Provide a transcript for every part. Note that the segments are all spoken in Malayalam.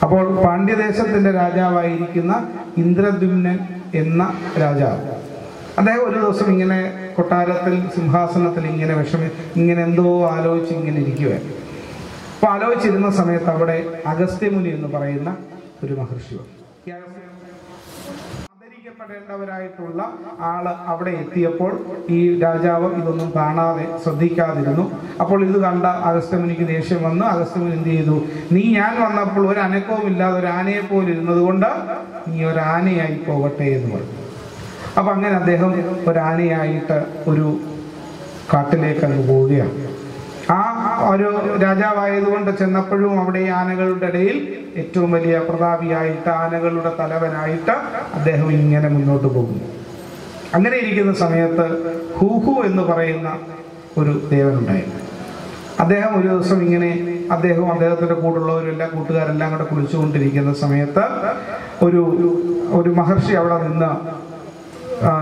അപ്പോൾ പാണ്ഡ്യദേശത്തിന്റെ രാജാവായിരിക്കുന്ന ഇന്ദ്രദ്യുമ്നൻ എന്ന രാജാവ് അദ്ദേഹം ഒരു ദിവസം ഇങ്ങനെ കൊട്ടാരത്തിൽ സിംഹാസനത്തിൽ ഇങ്ങനെ വിഷമി ഇങ്ങനെ എന്തോ ആലോചിച്ച് ഇങ്ങനെ ഇരിക്കുവായിരുന്നു അപ്പൊ ആലോചിച്ചിരുന്ന സമയത്ത് അവിടെ അഗസ്ത്യമുനി എന്ന് പറയുന്ന ഒരു മഹർഷി വന്നു ഈ അഗസ്ത്യ- ആദരിക്കപ്പെടേണ്ടവരായിട്ടുള്ള ആള് അവിടെ എത്തിയപ്പോൾ ഈ രാജാവ് ഇതൊന്നും കാണാതെ ശ്രദ്ധിക്കാതിരുന്നു അപ്പോൾ ഇത് കണ്ട അഗസ്ത്യമുനിക്ക് ദേഷ്യം വന്നു അഗസ്ത്യമുനി എന്ത് ചെയ്തു നീ ഞാൻ വന്നപ്പോൾ ഒരു അനക്കവും ഇല്ലാതെ ഒരു ആനയെ പോലെ ഇരുന്നത് കൊണ്ട് നീ ഒരു ആനയായി പോകട്ടെ എന്ന് പറഞ്ഞു അപ്പൊ അങ്ങനെ അദ്ദേഹം ഒരു ആനയായിട്ട് ഒരു കാട്ടിലേക്ക് അങ്ങ് പോവുകയാണ് ആ ഒരു രാജാവായതുകൊണ്ട് ചെന്നപ്പോഴും അവിടെ ഈ ആനകളുടെ ഇടയിൽ ഏറ്റവും വലിയ പ്രതാപിയായിട്ട് ആനകളുടെ തലവനായിട്ട് അദ്ദേഹം ഇങ്ങനെ മുന്നോട്ട് പോകുന്നു അങ്ങനെ ഇരിക്കുന്ന സമയത്ത് ഹൂഹു എന്ന് പറയുന്ന ഒരു ദേവനുണ്ടായിരുന്നു അദ്ദേഹം ഒരു ദിവസം ഇങ്ങനെ അദ്ദേഹവും അദ്ദേഹത്തിന്റെ കൂടെയുള്ളവരും എല്ലാ കൂട്ടുകാരെല്ലാം കൂടെ കുളിച്ചുകൊണ്ടിരിക്കുന്ന സമയത്ത് ഒരു ഒരു മഹർഷി അവിടെ നിന്ന് ആ,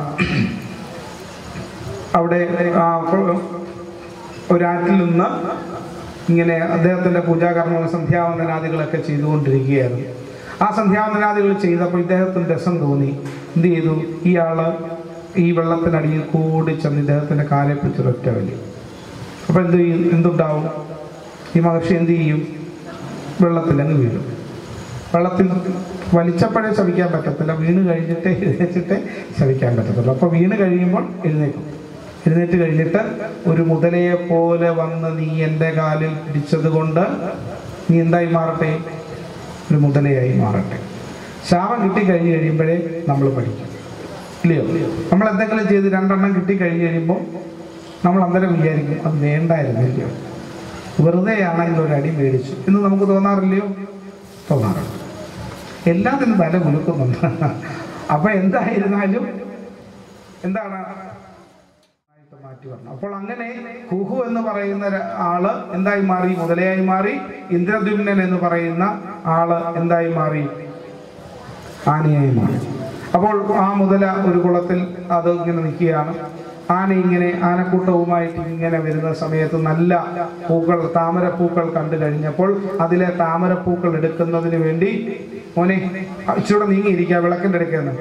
അവിടെ ആ, ഒരാറ്റിൽ നിന്ന് ഇങ്ങനെ അദ്ദേഹത്തിന്റെ പൂജാകർമ്മങ്ങൾ സന്ധ്യാവന്ദനാദികളൊക്കെ ചെയ്തുകൊണ്ടിരിക്കുകയായിരുന്നു ആ സന്ധ്യാവന്ദനാദികൾ ചെയ്തപ്പോൾ ഇദ്ദേഹത്തിന് രസം തോന്നി എന്ത് ചെയ്തു ഇയാള് ഈ വെള്ളത്തിനടിയിൽ കൂടി ചെന്ന് ഇദ്ദേഹത്തിന്റെ കാലെ പിടിച്ചൊരൊറ്റ വലി അപ്പൊ എന്ത് ചെയ്യും എന്തുണ്ടാവും ഈ മഹർഷി എന്ത് ചെയ്യും വെള്ളത്തിലങ്ങ് വീഴും വെള്ളത്തിൽ വലിച്ചപ്പോഴേ ശവിക്കാൻ പറ്റത്തില്ല വീണ് കഴിഞ്ഞിട്ടേ എഴുന്നേച്ചിട്ടേ ശവിക്കാൻ പറ്റത്തുള്ളൂ അപ്പോൾ വീണ് കഴിയുമ്പോൾ എഴുന്നേക്കും എഴുന്നേറ്റ് കഴിഞ്ഞിട്ട് ഒരു മുതലയെ പോലെ വന്ന് നീ എൻ്റെ കാലിൽ പിടിച്ചത് കൊണ്ട് നീ എന്തായി മാറട്ടെ ഒരു മുതലയായി മാറട്ടെ ശാപം കിട്ടിക്കഴിഞ്ഞ് കഴിയുമ്പോഴേ നമ്മൾ പഠിക്കും ഇല്ലയോ നമ്മൾ എന്തെങ്കിലും ചെയ്ത് രണ്ടെണ്ണം കിട്ടിക്കഴിഞ്ഞ് കഴിയുമ്പോൾ നമ്മൾ അന്നേരം വിചാരിക്കും അത് വേണ്ടായിരുന്നില്ലയോ വെറുതെയാണെങ്കിൽ ഒരു അടി മേടിച്ചു എന്ന് നമുക്ക് തോന്നാറില്ലയോ തോന്നാറുണ്ട് എല്ലാത്തിനും തല കുലുക്കുന്നുണ്ട് അപ്പൊ എന്തായിരുന്നാലും എന്താണ് ആയിട്ട് മാറ്റി വരണം അപ്പോൾ അങ്ങനെ കുഹു എന്ന് പറയുന്ന ര- ആള് എന്തായി മാറി മുതലയായി മാറി ഇന്ദ്രദ്യുമ്നൻ എന്ന് പറയുന്ന ആള് എന്തായി മാറി ആനയായി മാറി അപ്പോൾ ആ മുതല ഒരു കുളത്തിൽ അത് ഇങ്ങനെ നിൽക്കുകയാണ് ആന ഇങ്ങനെ ആനക്കൂട്ടവുമായിട്ട് ഇങ്ങനെ വരുന്ന സമയത്ത് നല്ല പൂക്കൾ താമരപ്പൂക്കൾ കണ്ടു കഴിഞ്ഞപ്പോൾ അതിലെ താമരപ്പൂക്കൾ എടുക്കുന്നതിന് വേണ്ടി മോനെ ആ, ഇച്ചിരൂടെ നീങ്ങിയിരിക്കുക വിളക്കിന്റെ അടുക്കെന്ന്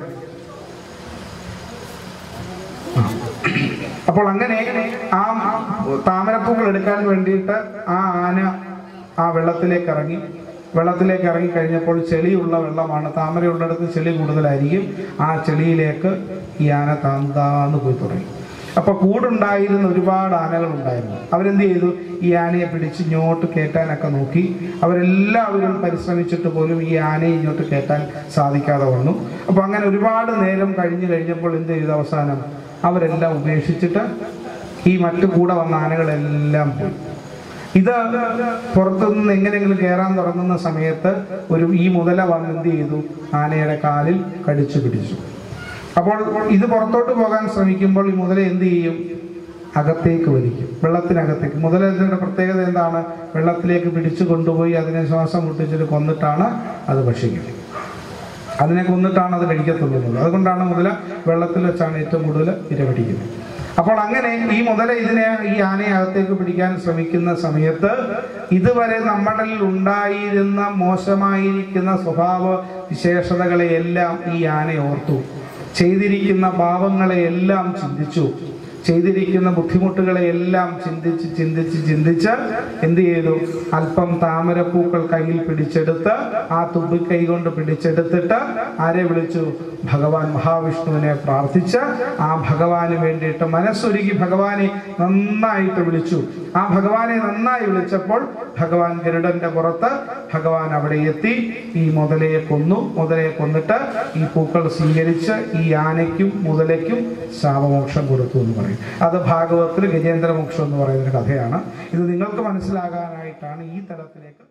അപ്പോൾ അങ്ങനെ ആ താമരപ്പൂക്കൾ എടുക്കാൻ വേണ്ടിയിട്ട് ആ ആന ആ വെള്ളത്തിലേക്ക് ഇറങ്ങി വെള്ളത്തിലേക്ക് ഇറങ്ങി കഴിഞ്ഞപ്പോൾ ചെളിയുള്ള വെള്ളമാണ് താമരയുള്ളിടത്ത് ചെളി കൂടുതലായിരിക്കും ആ ചെളിയിലേക്ക് ഈ ആന താന്താന്ന് പോയി തുടങ്ങി അപ്പൊ കൂടുണ്ടായിരുന്ന ഒരുപാട് ആനകൾ ഉണ്ടായിരുന്നു അവരെന്ത് ചെയ്തു ഈ ആനയെ പിടിച്ച് ഇങ്ങോട്ട് കയറ്റാനൊക്കെ നോക്കി അവരെല്ലാവരും പരിശ്രമിച്ചിട്ട് പോലും ഈ ആനയെ ഇങ്ങോട്ട് കയറ്റാൻ സാധിക്കാതെ വന്നു അപ്പൊ അങ്ങനെ ഒരുപാട് നേരം കഴിഞ്ഞു കഴിഞ്ഞപ്പോൾ എന്ത് ചെയ്തു അവസാനം അവരെല്ലാം ഉപേക്ഷിച്ചിട്ട് ഈ മറ്റു കൂടെ വന്ന ആനകളെല്ലാം പോയി ഇത് പുറത്തുനിന്ന് എങ്ങനെയെങ്കിലും കയറാൻ തുടങ്ങുന്ന സമയത്ത് ഒരു ഈ മുതല വന്ന് എന്ത് ചെയ്തു ആനയുടെ കാലിൽ കടിച്ചു പിടിച്ചു അപ്പോൾ ഇത് പുറത്തോട്ട് പോകാൻ ശ്രമിക്കുമ്പോൾ ഈ മുതല എന്ത് ചെയ്യും അകത്തേക്ക് വലിക്കും വെള്ളത്തിനകത്തേക്ക് മുതലയുടെ പ്രത്യേകത എന്താണ് വെള്ളത്തിലേക്ക് പിടിച്ചു കൊണ്ടുപോയി അതിനെ ശ്വാസം മുട്ടിച്ചിട്ട് കൊന്നിട്ടാണ് അത് ഭക്ഷിക്കുന്നത് അതിനെ കൊന്നിട്ടാണ് അത് കഴിക്കത്തുള്ളൂ എന്നുള്ളത്. അതുകൊണ്ടാണ് മുതല വെള്ളത്തിൽ വെച്ചാണ് ഏറ്റവും കൂടുതൽ ഇരപിടിക്കുന്നത് അപ്പോൾ അങ്ങനെ ഈ മുതല ഇതിനെ ഈ ആനയെ അകത്തേക്ക് പിടിക്കാൻ ശ്രമിക്കുന്ന സമയത്ത് ഇതുവരെ നമ്മളിൽ ഉണ്ടായിരുന്ന മോശമായിരിക്കുന്ന സ്വഭാവ വിശേഷതകളെയെല്ലാം ഈ ആന ഓർത്തു ചെയ്തിരിക്കുന്ന പാപങ്ങളെയെല്ലാം ചിന്തിച്ചു ചെയ്തിരിക്കുന്ന ബുദ്ധിമുട്ടുകളെ എല്ലാം ചിന്തിച്ച് ചിന്തിച്ച് ചിന്തിച്ച് എന്ത് ചെയ്തു അല്പം താമരപ്പൂക്കൾ കയ്യിൽ പിടിച്ചെടുത്ത് ആ തുമ്പിക്കൈ കൊണ്ട് പിടിച്ചെടുത്തിട്ട് ആരെ വിളിച്ചു ഭഗവാൻ മഹാവിഷ്ണുവിനെ പ്രാർത്ഥിച്ച് ആ ഭഗവാന് വേണ്ടിയിട്ട് മനസ്സൊരുക്കി ഭഗവാനെ നന്നായിട്ട് വിളിച്ചു ആ ഭഗവാനെ നന്നായി വിളിച്ചപ്പോൾ ഭഗവാൻ ഗരുഡന്റെ പുറത്ത് ഭഗവാൻ അവിടെ എത്തി ഈ മുതലയെ കൊന്നു മുതലയെ കൊന്നിട്ട് ഈ പൂക്കൾ സ്വീകരിച്ച് ഈ ആനയ്ക്കും മുതലയ്ക്കും ശാപമോക്ഷം കൊടുത്തു എന്ന് പറയും അത് ഭാഗവത്തിൽ ഗജേന്ദ്രമോക്ഷം എന്ന് പറയുന്ന ഒരു കഥയാണ് ഇത് നിങ്ങൾക്ക് മനസ്സിലാകാനായിട്ടാണ് ഈ തലത്തിലേക്ക്